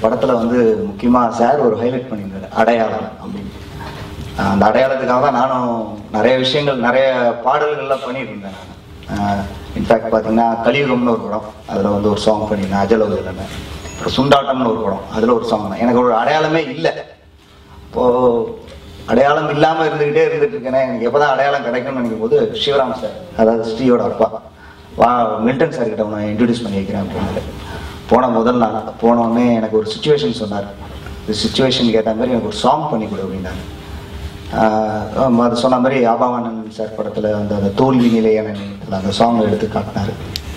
படத்தில் வந்து முக்கியமாக சார் ஒரு ஹைலைட் பண்ணியிருந்தாரு அடையாளம் அப்படின்னு ஆஹ் அந்த அடையாளத்துக்காக தான் நானும் நிறைய விஷயங்கள் நிறைய பாடல்கள்லாம் பண்ணிட்டு இருந்தேன் நான் இன்ஃபேக்ட் பார்த்தீங்கன்னா கலியுகம்னு ஒரு படம் அதில் வந்து ஒரு சாங் பண்ணியிருந்தேன் அஜல உதலன்னு அப்புறம் சுண்டாட்டம்னு ஒரு படம் அதில் ஒரு சாங் எனக்கு ஒரு அடையாளமே இல்லை இப்போது அடையாளம் இல்லாமல் இருந்துக்கிட்டே இருந்துட்டு இருக்கேனே எனக்கு எப்போ தான் அடையாளம் கிடைக்கும்னு நினைக்கும் போது சிவராம் சார் அதாவது ஸ்ரீயோட அப்பா வா மில்டன் சார் கிட்ட உன்னை இன்ட்ரடியூஸ் பண்ணி வைக்கிறேன் அப்படின்னாரு போன முதல் நாள் போனோடனே எனக்கு ஒரு சுச்சுவேஷன் சொன்னார் இந்த சுச்சுவேஷனுக்கு ஏற்ற மாதிரி எனக்கு ஒரு சாங் பண்ணி கொடு அப்படின்னாரு ஆஹ் அது சொன்ன மாதிரி ஆபாவானன் சார் படத்தில் அந்த அந்த தோல்வி நிலையான நேரத்தில் அந்த சாங் எடுத்து காட்டினாரு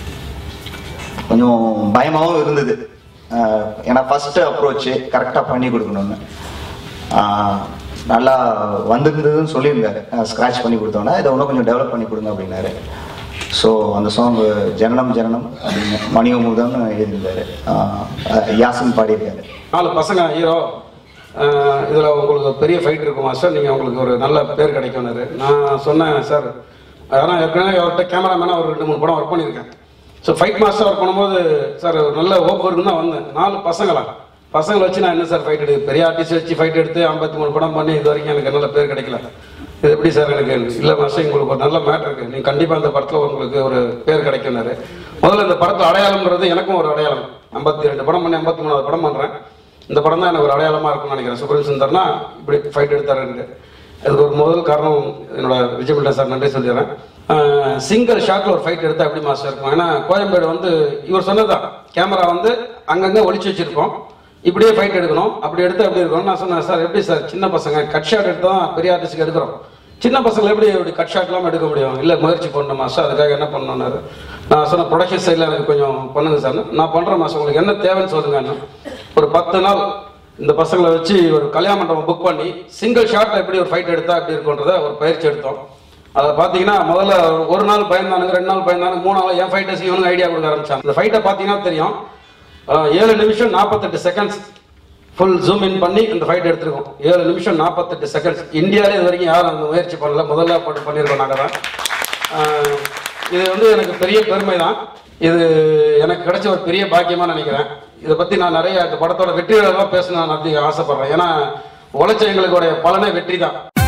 கொஞ்சம் பயமாகவும் இருந்தது ஆஹ் ஏன்னா ஃபர்ஸ்ட் அப்ரோச் கரெக்டாக பண்ணி கொடுக்கணும்னு ஆஹ் நல்லா வந்திருந்ததுன்னு சொல்லியிருந்தாரு ஸ்க்ராட்ச் பண்ணி கொடுத்தோன்னே இதை இன்னும் கொஞ்சம் டெவலப் பண்ணி கொடுங்க அப்படின்னாரு ஸோ அந்த சாங் ஜனனம் ஜனனம் அப்படின்னு மணியமுதம்னு எழுதியிருந்தாரு ஆஹ் யாசின் பாடியிருக்காரு நாலு பசங்க ஹீரோ இதில் உங்களுக்கு பெரிய ஃபைட் இருக்கும் மாஸ்டர் நீங்கள் உங்களுக்கு ஒரு நல்ல பேர் கிடைக்கும்னாரு நான் சொன்னேன் சார் ஆனால் ஏற்கனவே அவர்கிட்ட கேமராமேனாக ஒரு ரெண்டு மூணு படம் ஒர்க் பண்ணியிருக்கேன் ஸோ ஃபைட் மாஸ்டர் ஒர்க் பண்ணும்போது சார் ஒரு நல்ல ஹோப் இருக்குன்னு தான் வந்தேன் நாலு பசங்களா பசங்களை வச்சு நான் என்ன சார் ஃபைட் எடுத்து பெரிய ஆர்டிஸ்ட் வச்சு ஃபைட் எடுத்து ஐம்பத்தி மூணு படம் பண்ணி இது வரைக்கும் எனக்கு நல்ல பேர் கிடைக்கல இது எப்படி சார் எனக்கு இல்லை மாஸ்டர் உங்களுக்கு ஒரு நல்ல மேட்ரு இருக்குது நீங்கள் கண்டிப்பாக அந்த படத்தில் உங்களுக்கு ஒரு பேர் கிடைக்கும்னாரு முதல்ல இந்த படத்தில் அடையாளம்ன்றது எனக்கும் ஒரு அடையாளம் ஐம்பத்தி ரெண்டு படம் பண்ணி ஐம்பத்தி மூணாவது படம் பண்ணுறேன் இந்த படம் தான் எனக்கு ஒரு அடையாளமாக இருக்கும்னு நினைக்கிறேன் சுப்ரீம் சுந்தர்னா இப்படி ஃபைட் எடுத்தாருன்ட்டு அதுக்கு ஒரு முதல் காரணம் என்னோட விஜய் சார் நன்றி சொல்லிடுறேன் சிங்கிள் ஷாட்டில் ஒரு ஃபைட் எடுத்தா எப்படி மாஸ்டர் இருக்கும் ஏன்னா கோயம்பேடு வந்து இவர் சொன்னதுதான் கேமரா வந்து அங்கங்கே ஒளிச்சு வச்சிருப்போம் இப்படியே ஃபைட் எடுக்கணும் அப்படி எடுத்து அப்படி இருக்கணும் நான் சொன்னேன் சார் எப்படி சார் சின்ன பசங்க கட் ஷாட் எடுத்து தான் பெரிய ஆர்டிஸ்ட்க்கு எடுக்கிறோம் சின்ன பசங்களை எப்படி இப்படி கட் ஷாட் இல்லாமல் எடுக்க முடியும் இல்லை முயற்சி பண்ணணும் மாஸ்டர் அதுக்காக என்ன பண்ணணும்னாரு நான் சொன்ன ப்ரொடக்ஷன் சைடில் எனக்கு கொஞ்சம் பண்ணுங்க சார் நான் பண்ணுறேன் மாஸ்டர் உங்களுக்கு என்ன தேவைன்னு சொல்லுங்கன்னு ஒரு பத்து நாள் இந்த பசங்களை வச்சு ஒரு கல்யாண மண்டபம் புக் பண்ணி சிங்கிள் ஷாட்ல எப்படி ஒரு ஃபைட் எடுத்தா எப்படி இருக்குன்றத ஒரு பயிற்சி எடுத்தோம் அதை பார்த்தீங்கன்னா முதல்ல ஒரு நாள் பயந்தானுங்க ரெண்டு நாள் பயந்தானுங்க மூணு நாள் என் ஃபைட்டர்ஸ் இவனுங்க ஐடியா கொடுக்க ஆரம்பிச்சாங்க இந்த ஃபைட்டை பார்த்தீங்கன்னா தெரியும் அஹ் ஏழு நிமிஷம் நாற்பத்தெட்டு செகண்ட்ஸ் ஃபுல் ஜூம் இன் பண்ணி இந்த ஃபைட் எடுத்திருக்கோம் ஏழு நிமிஷம் நாற்பத்தெட்டு செகண்ட்ஸ் இந்தியாவிலே இது வரைக்கும் யாரும் அந்த முயற்சி பண்ணல முதல்ல போட்டு பண்ணியிருக்கோம் நாங்கள் தான் அஹ் இது வந்து எனக்கு பெரிய பெருமை தான் இது எனக்கு கிடைச்ச ஒரு பெரிய பாக்கியமா நினைக்கிறேன் இதை பத்தி நான் நிறைய இந்த படத்தோட வெற்றிகளெல்லாம் பேசணும் நான் ஆசைப்படுறேன் ஏன்னா உழைச்ச எங்களுடைய பலனே வெற்றி தான்